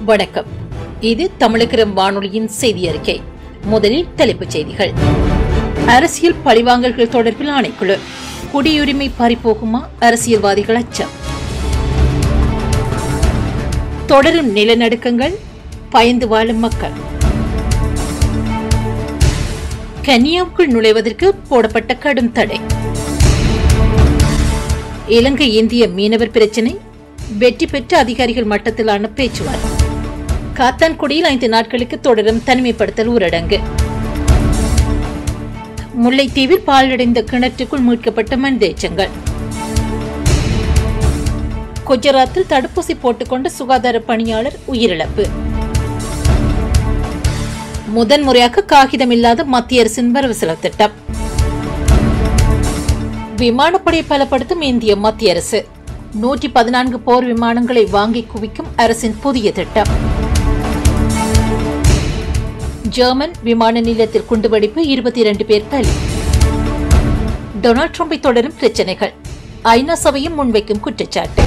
வணக்கம் இது தமிழகரம் வானொலியின் செய்தி அறிக்கை முதலில் தலைப்புச் செய்திகள் அரசியல் பழிவாங்கல்கள் தொடர்பில் ஆணைக்குழு குடியுரிமை பறிபோகுமா அரசியல்வாதிகள் அச்சம் தொடரும் நிலநடுக்கங்கள் பயந்து வாழும் மக்கள் கன்னியாவுக்குள் நுழைவதற்கு போடப்பட்ட கடும் தடை இலங்கை இந்திய மீனவர் பிரச்சினை வெற்றி பெற்ற அதிகாரிகள் மட்டத்திலான பேச்சுவார்த்தை காத்தான்குடியில் ஐந்து நாட்களுக்கு தொடரும் தனிமைப்படுத்தல் ஊரடங்கு முல்லைத்தீவில் பாலடைந்த கிணற்றுக்குள் மீட்கப்பட்ட மனிதேச்சங்கள் குஜராத்தில் தடுப்பூசி போட்டுக்கொண்ட சுகாதார பணியாளர் உயிரிழப்பு முதன்முறையாக காகிதமில்லாத மத்திய அரசின் வரவு செலவு திட்டம் விமானப்படை பலப்படுத்தும் இந்திய மத்திய அரசு நூற்றி பதினான்கு போர் விமானங்களை வாங்கி குவிக்கும் அரசின் புதிய திட்டம் ஜெர்மன் விமான நிலையத்தில் குண்டுவெடிப்பு இருபத்தி இரண்டு பேர் பலி டொனால்ட் ட்ரம்பை தொடரும் பிரச்சனைகள் ஐநா சபையும் முன்வைக்கும் குற்றச்சாட்டு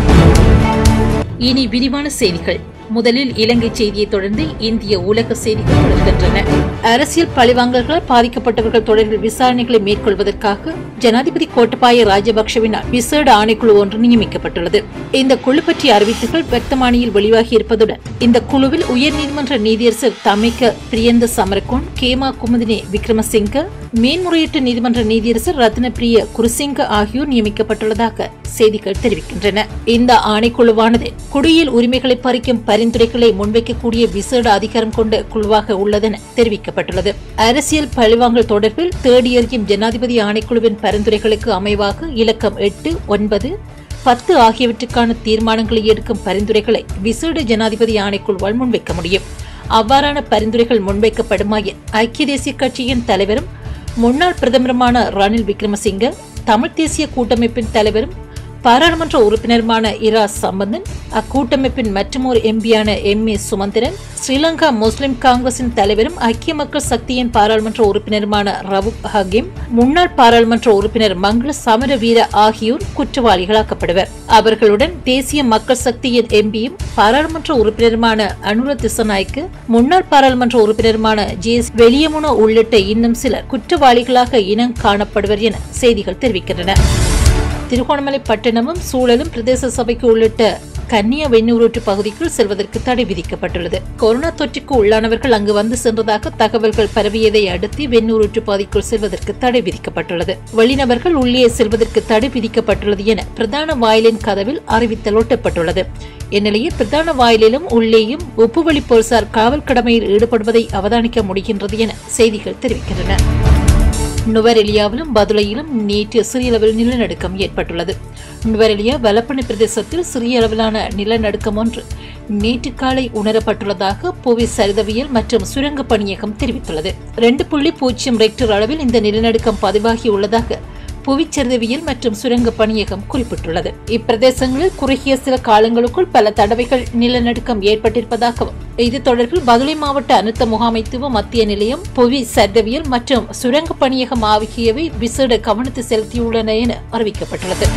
இனி விரிவான செய்திகள் முதலில் இலங்கை செய்தியை தொடர்ந்து இந்திய உலக செய்திகள் தொடர்கின்றன அரசியல் பழிவாங்கல்களால் பாதிக்கப்பட்டவர்கள் தொடர்பில் விசாரணைகளை மேற்கொள்வதற்காக ஜனாதிபதி கோட்டபாய ராஜபக்சவினால் விசேட ஆணைக்குழு ஒன்று நியமிக்கப்பட்டுள்ளது இந்த குழு பற்றிய அறிவிப்புகள் வர்த்தமானியில் வெளியாகி இருப்பதுடன் இந்த குழுவில் உயர்நீதிமன்ற நீதியரசர் தமிக்க பிரியந்த சமரகோன் கேமா குமுதினே விக்ரமசிங்க மேன்முறையீட்டு நீதிமன்ற நீதியரசர் ரத்னபிரிய குருசிங்க ஆகியோர் நியமிக்கப்பட்டுள்ளதாக செய்திகள் தெரிவிக்கின்றன இந்த ஆணைக்குழுவானது குடியியல் உரிமைகளை பறிக்கும் பரிந்துரைகளை முன்வைக்கக்கூடிய விசேட அதிகாரம் கொண்ட குழுவாக உள்ளதென தெரிவிக்கப்பட்டுள்ளது அரசியல் பழிவாங்கல் தொடர்பில் தேடி எறியும் ஜனாதிபதி ஆணைக்குழுவின் பரிந்துரைகளுக்கு அமைவாக இலக்கம் எட்டு ஒன்பது பத்து ஆகியவற்றுக்கான தீர்மானங்களை எடுக்கும் பரிந்துரைகளை விசேட ஜனாதிபதி ஆணைக்குழுவால் முன்வைக்க முடியும் அவ்வாறான பரிந்துரைகள் முன்வைக்கப்படுமாயின் ஐக்கிய தேசிய கட்சியின் தலைவரும் முன்னாள் பிரதமருமான ரணில் விக்ரமசிங்க தமிழ் தேசிய கூட்டமைப்பின் தலைவரும் பாராளுமன்ற உறுப்பினருமான இரா சம்பந்தன் அக்கூட்டமைப்பின் மற்றுமோர் எம்பியான எம் ஏ சுமந்திரன் ஸ்ரீலங்கா முஸ்லிம் காங்கிரசின் தலைவரும் ஐக்கிய மக்கள் சக்தியின் பாராளுமன்ற உறுப்பினருமான ரவுப் ஹகிம் முன்னாள் பாராளுமன்ற உறுப்பினர் மங்கள சமரவீர ஆகியோர் குற்றவாளிகளாக்கப்படுவர் அவர்களுடன் தேசிய மக்கள் சக்தியின் எம்பியும் பாராளுமன்ற உறுப்பினருமான அனுர திசநாய்க்கு முன்னாள் பாராளுமன்ற உறுப்பினருமான ஜே எஸ் வெளியமுன உள்ளிட்ட இன்னும் சிலர் குற்றவாளிகளாக இனம் காணப்படுவர் என செய்திகள் தெரிவிக்கின்றன திருகோணமலை பட்டணமும் சூழலும் பிரதேச சபைக்கு உள்ளிட்ட கன்னியா வெண்ணூரூற்று பகுதிக்குள் செல்வதற்கு தடை விதிக்கப்பட்டுள்ளது கொரோனா தொற்றுக்கு உள்ளானவர்கள் அங்கு வந்து சென்றதாக தகவல்கள் பரவியதை அடுத்து வெண்ணூரூற்று பகுதிக்குள் செல்வதற்கு தடை விதிக்கப்பட்டுள்ளது வெளிநபர்கள் உள்ளே செல்வதற்கு தடை விதிக்கப்பட்டுள்ளது என பிரதான வாயிலின் கதவில் அறிவித்தல் ஒட்டப்பட்டுள்ளது இந்நிலையில் பிரதான வாயிலிலும் உள்ளேயும் ஒப்புவழி போலீசார் காவல் கடமையில் ஈடுபடுவதை அவதானிக்க முடிகின்றது என செய்திகள் தெரிவிக்கின்றன நுவரெலியாவிலும் பதுளையிலும் நேற்று சிறிய அளவில் நிலநடுக்கம் ஏற்பட்டுள்ளது நுவரெலியா வலப்பணி பிரதேசத்தில் சிறிய அளவிலான நிலநடுக்கம் ஒன்று நேற்று காலை உணரப்பட்டுள்ளதாக புவி சரிதவியல் மற்றும் சுரங்க பணியகம் தெரிவித்துள்ளது ரெண்டு புள்ளி பூஜ்ஜியம் ரெக்டர் அளவில் இந்த நிலநடுக்கம் பதிவாகியுள்ளதாக புவிச்சரிதவியல் மற்றும் சுரங்க பணியகம் குறிப்பிட்டுள்ளது இப்பிரதேசங்களில் குறுகிய சில காலங்களுக்குள் பல தடவைகள் நிலநடுக்கம் ஏற்பட்டிருப்பதாகவும் இது தொடர்பில் பதுளை மாவட்ட அனுத்த முகாமைத்துவ மத்திய நிலையம் புவி சரிதவியல் மற்றும் சுரங்க பணியகம் ஆகியவை விசேட கவனத்தை செலுத்தியுள்ளன என அறிவிக்கப்பட்டுள்ளது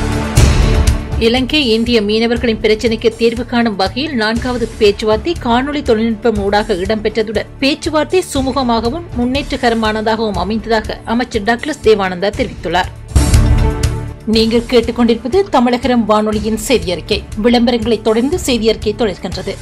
இலங்கை இந்திய மீனவர்களின் பிரச்சினைக்கு தீர்வு காணும் வகையில் நான்காவது பேச்சுவார்த்தை காணொலி தொழில்நுட்பம் ஊடாக இடம்பெற்றதுடன் பேச்சுவார்த்தை சுமூகமாகவும் முன்னேற்றகரமானதாகவும் அமைந்ததாக அமைச்சர் டக்ளஸ் தேவானந்தா தெரிவித்துள்ளார் நீங்கள் கேட்டுக்கொண்டிருப்பது தமிழகரம் வானொலியின் செய்தி அறிக்கை விளம்பரங்களை தொடர்ந்து செய்தி அறிக்கை தொடர்கின்றது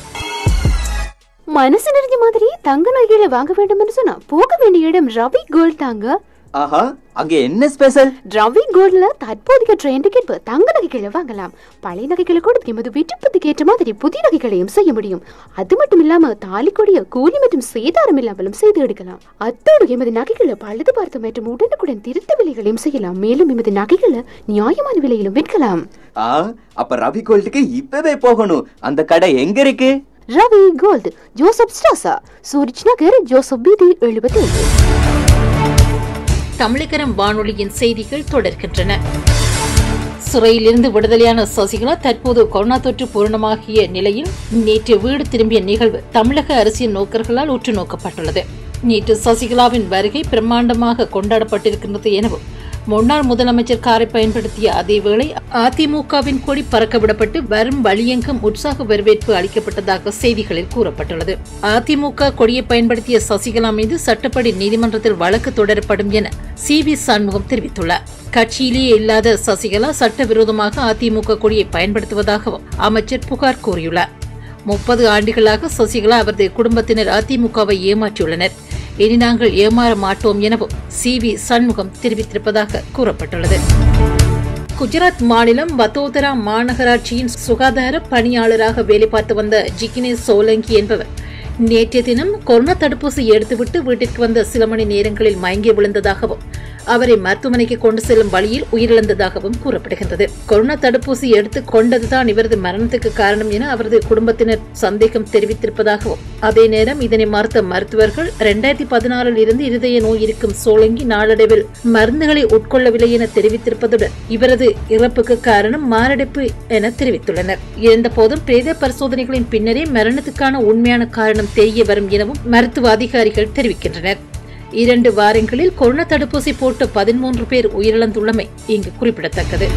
மனசு நிறைஞ்ச மாதிரி தங்க நகைகளை வாங்க வேண்டும் என்று சொன்னா போக வேண்டிய இடம் ரவி கோல்ட் தாங்க ஆஹா அங்க என்ன ஸ்பெஷல் ரவி கோல்ட்ல தற்போதைய ட்ரெண்டுக்கு ஏற்ப தங்க நகைகளை வாங்கலாம் பழைய நகைகளை கொடுத்து எமது விருப்பத்துக்கு ஏற்ற மாதிரி புதிய நகைகளையும் செய்ய முடியும் அது மட்டும் இல்லாம தாலிக்கொடிய கூலி மற்றும் சேதாரம் இல்லாமலும் செய்து எடுக்கலாம் அத்தோடு எமது நகைகளை பழுது பார்த்து மற்றும் உடனுக்குடன் திருத்த விலைகளையும் செய்யலாம் மேலும் எமது நகைகளை நியாயமான விலையிலும் விற்கலாம் ஆ அப்ப ரவி கோல்டுக்கு இப்பவே போகணும் அந்த கடை எங்க இருக்கு ரவி கோல்ட் ஜோசப் ஸ்டாசா சூரிச் நகர் ஜோசப் பீதி எழுபத்தி தமிழகரம் வானொலியின் செய்திகள் தொடர்கின்றன சிறையிலிருந்து விடுதலையான சசிகலா தற்போது கொரோனா தொற்று பூரணமாகிய நிலையில் நேற்று வீடு திரும்பிய நிகழ்வு தமிழக அரசியல் நோக்கர்களால் உற்று நோக்கப்பட்டுள்ளது நேற்று சசிகலாவின் வருகை பிரம்மாண்டமாக கொண்டாடப்பட்டிருக்கின்றது எனவும் முன்னாள் முதலமைச்சர் காரை பயன்படுத்திய அதேவேளை அதிமுகவின் கொடி பறக்கவிடப்பட்டு வரும் வழியெங்கும் உற்சாக வரவேற்பு அளிக்கப்பட்டதாக செய்திகளில் கூறப்பட்டுள்ளது அதிமுக கொடியை பயன்படுத்திய சசிகலா மீது சட்டப்படி நீதிமன்றத்தில் வழக்கு தொடரப்படும் என சி வி சண்முகம் தெரிவித்துள்ளார் கட்சியிலேயே இல்லாத சசிகலா சட்டவிரோதமாக அதிமுக கொடியை பயன்படுத்துவதாகவும் அமைச்சர் புகார் கூறியுள்ளார் முப்பது ஆண்டுகளாக சசிகலா அவரது குடும்பத்தினர் அதிமுகவை ஏமாற்றியுள்ளனர் இனி நாங்கள் ஏமாற மாட்டோம் எனவும் சி வி சண்முகம் தெரிவித்திருப்பதாக கூறப்பட்டுள்ளது குஜராத் மாநிலம் வதோதரா மாநகராட்சியின் சுகாதார பணியாளராக வேலை பார்த்து வந்த ஜிகினேஷ் சோலங்கி என்பவர் நேற்றைய தினம் கொரோனா தடுப்பூசி எடுத்துவிட்டு வீட்டிற்கு வந்த சில மணி நேரங்களில் மயங்கி விழுந்ததாகவும் அவரை மருத்துவமனைக்கு கொண்டு செல்லும் வழியில் உயிரிழந்ததாகவும் கூறப்படுகின்றது கொரோனா தடுப்பூசி எடுத்துக் கொண்டதுதான் இவரது மரணத்துக்கு காரணம் என அவரது குடும்பத்தினர் சந்தேகம் தெரிவித்திருப்பதாகவும் அதே நேரம் இதனை மறுத்த மருத்துவர்கள் இரண்டாயிரத்தி பதினாறில் இருந்து இருதய நோய் இருக்கும் சோலங்கி நாளடைவில் மருந்துகளை உட்கொள்ளவில்லை என தெரிவித்திருப்பதுடன் இவரது இறப்புக்கு காரணம் மாரடைப்பு என தெரிவித்துள்ளனர் இருந்த போதும் பிரேத பரிசோதனைகளின் பின்னரே மரணத்துக்கான உண்மையான காரணம் தெரிய வரும் எனவும் மருத்துவ அதிகாரிகள் தெரிவிக்கின்றனர் இரண்டு வாரங்களில் கொரோனா தடுப்பூசி போட்ட பதிமூன்று பேர் உயிரிழந்துள்ளமை இங்கு குறிப்பிடத்தக்கது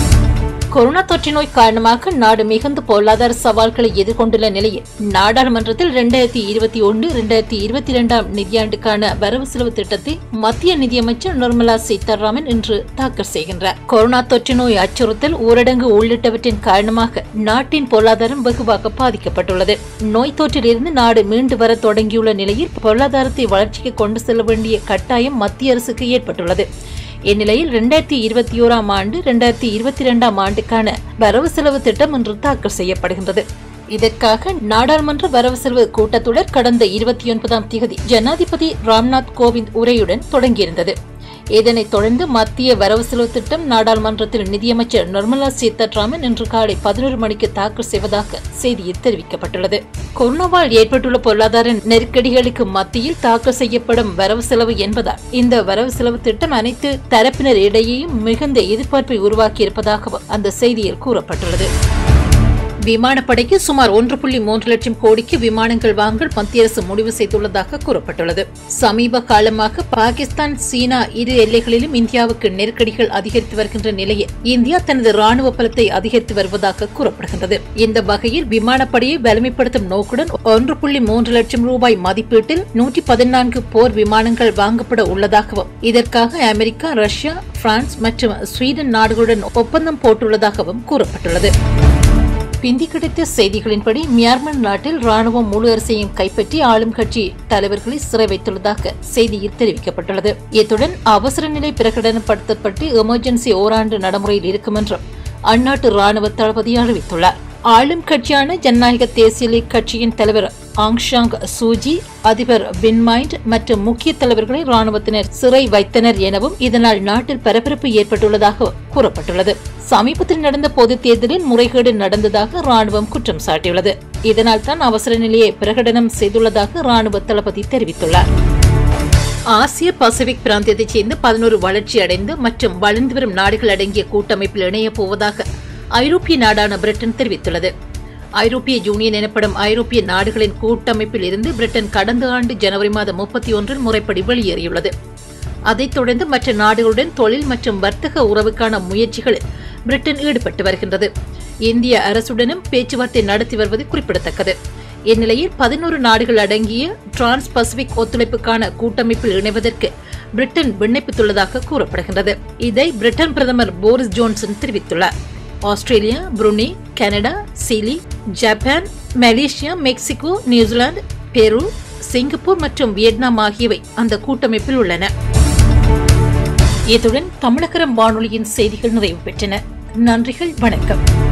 கொரோனா தொற்று நோய் காரணமாக நாடு மிகுந்த பொருளாதார சவால்களை எதிர்கொண்டுள்ள நிலையில் நாடாளுமன்றத்தில் இரண்டாயிரத்தி இருபத்தி ஒன்று இரண்டாயிரத்தி இருபத்தி இரண்டாம் நிதியாண்டுக்கான வரவு செலவு திட்டத்தை மத்திய நிதியமைச்சர் நிர்மலா சீதாராமன் இன்று தாக்கல் செய்கின்றார் கொரோனா தொற்று நோய் அச்சுறுத்தல் ஊரடங்கு உள்ளிட்டவற்றின் காரணமாக நாட்டின் பொருளாதாரம் வெகுவாக பாதிக்கப்பட்டுள்ளது நோய் தொற்றிலிருந்து நாடு மீண்டு வர தொடங்கியுள்ள நிலையில் பொருளாதாரத்தை வளர்ச்சிக்கு கொண்டு செல்ல வேண்டிய கட்டாயம் மத்திய அரசுக்கு ஏற்பட்டுள்ளது இந்நிலையில் இரண்டாயிரத்தி இருபத்தி ஓராம் ஆண்டு இரண்டாயிரத்தி இருபத்தி இரண்டாம் ஆண்டுக்கான வரவு செலவு திட்டம் இன்று தாக்கல் செய்யப்படுகின்றது இதற்காக நாடாளுமன்ற வரவு செலவு கூட்டத்தொடர் கடந்த இருபத்தி ஒன்பதாம் தேதி ஜனாதிபதி ராம்நாத் கோவிந்த் உரையுடன் தொடங்கியிருந்தது இதனைத் தொடர்ந்து மத்திய வரவு செலவு திட்டம் நாடாளுமன்றத்தில் நிதியமைச்சர் நிர்மலா சீதாராமன் இன்று காலை பதினோரு மணிக்கு தாக்கல் செய்வதாக செய்தியில் தெரிவிக்கப்பட்டுள்ளது கொரோனாவால் ஏற்பட்டுள்ள பொருளாதார நெருக்கடிகளுக்கு மத்தியில் தாக்கல் செய்யப்படும் வரவு செலவு என்பதால் இந்த வரவு செலவு திட்டம் அனைத்து தரப்பினர் இடையேயும் மிகுந்த எதிர்பார்ப்பை உருவாக்கியிருப்பதாகவும் அந்த செய்தியில் கூறப்பட்டுள்ளது விமானப்படைக்கு சுமார் ஒன்று புள்ளி மூன்று லட்சம் கோடிக்கு விமானங்கள் வாங்க மத்திய அரசு முடிவு செய்துள்ளதாக கூறப்பட்டுள்ளது சமீப காலமாக பாகிஸ்தான் சீனா இரு எல்லைகளிலும் இந்தியாவுக்கு நெருக்கடிகள் அதிகரித்து வருகின்ற நிலையில் இந்தியா தனது ராணுவ பலத்தை அதிகரித்து வருவதாக கூறப்படுகின்றது இந்த வகையில் விமானப்படையை வலிமைப்படுத்தும் நோக்குடன் ஒன்று புள்ளி மூன்று லட்சம் ரூபாய் மதிப்பீட்டில் நூற்றி பதினான்கு போர் விமானங்கள் வாங்கப்பட உள்ளதாகவும் இதற்காக அமெரிக்கா ரஷ்யா பிரான்ஸ் மற்றும் ஸ்வீடன் நாடுகளுடன் ஒப்பந்தம் போட்டுள்ளதாகவும் கூறப்பட்டுள்ளது பிந்தி கிடைத்த செய்திகளின்படி மியான்மர் நாட்டில் ராணுவம் முழு அரசையும் கைப்பற்றி ஆளும் கட்சி தலைவர்களை சிறை வைத்துள்ளதாக செய்தியில் தெரிவிக்கப்பட்டுள்ளது இத்துடன் அவசர நிலை பிரகடனப்படுத்தப்பட்டு எமர்ஜென்சி ஓராண்டு நடைமுறையில் இருக்கும் என்றும் அந்நாட்டு ராணுவ தளபதி அறிவித்துள்ளார் ஆளும் கட்சியான ஜனநாயக தேசிய லீக் கட்சியின் தலைவர் ஆங்ஷாங் சூஜி அதிபர் வின்மைண்ட் மற்றும் முக்கிய தலைவர்களை ராணுவத்தினர் சிறை வைத்தனர் எனவும் இதனால் நாட்டில் பரபரப்பு ஏற்பட்டுள்ளதாக கூறப்பட்டுள்ளது சமீபத்தில் நடந்த பொதுத் தேர்தலில் முறைகேடு நடந்ததாக ராணுவம் குற்றம் சாட்டியுள்ளது இதனால் தான் அவசர நிலையை பிரகடனம் செய்துள்ளதாக ராணுவ தளபதி தெரிவித்துள்ளார் ஆசிய பசிபிக் பிராந்தியத்தைச் சேர்ந்த பதினோரு வளர்ச்சியடைந்த மற்றும் வளர்ந்து வரும் நாடுகள் அடங்கிய கூட்டமைப்பில் இணையப் போவதாக ஐரோப்பிய நாடான பிரிட்டன் தெரிவித்துள்ளது ஐரோப்பிய யூனியன் எனப்படும் ஐரோப்பிய நாடுகளின் கூட்டமைப்பில் இருந்து பிரிட்டன் கடந்த ஆண்டு ஜனவரி மாதம் முப்பத்தி ஒன்றில் முறைப்படி வெளியேறியுள்ளது அதைத் தொடர்ந்து மற்ற நாடுகளுடன் தொழில் மற்றும் வர்த்தக உறவுக்கான முயற்சிகளில் பிரிட்டன் ஈடுபட்டு வருகின்றது இந்திய அரசுடனும் பேச்சுவார்த்தை நடத்தி வருவது குறிப்பிடத்தக்கது இந்நிலையில் பதினோரு நாடுகள் அடங்கிய டிரான்ஸ் பசிபிக் ஒத்துழைப்புக்கான கூட்டமைப்பில் இணைவதற்கு பிரிட்டன் விண்ணப்பித்துள்ளதாக கூறப்படுகின்றது இதை பிரிட்டன் பிரதமர் போரிஸ் ஜோன்சன் தெரிவித்துள்ளார் Australia Brunei Canada Chile Japan Malaysia Mexico New Zealand Peru Singapore மற்றும் வியட்நாம் ஆகியவை அந்த கூட்டமைப்பில் உள்ளன இத்துடன் தமிழகரம் வானொலியின் செய்திகள் நிறைவு பெற்றன நன்றிகள் வணக்கம்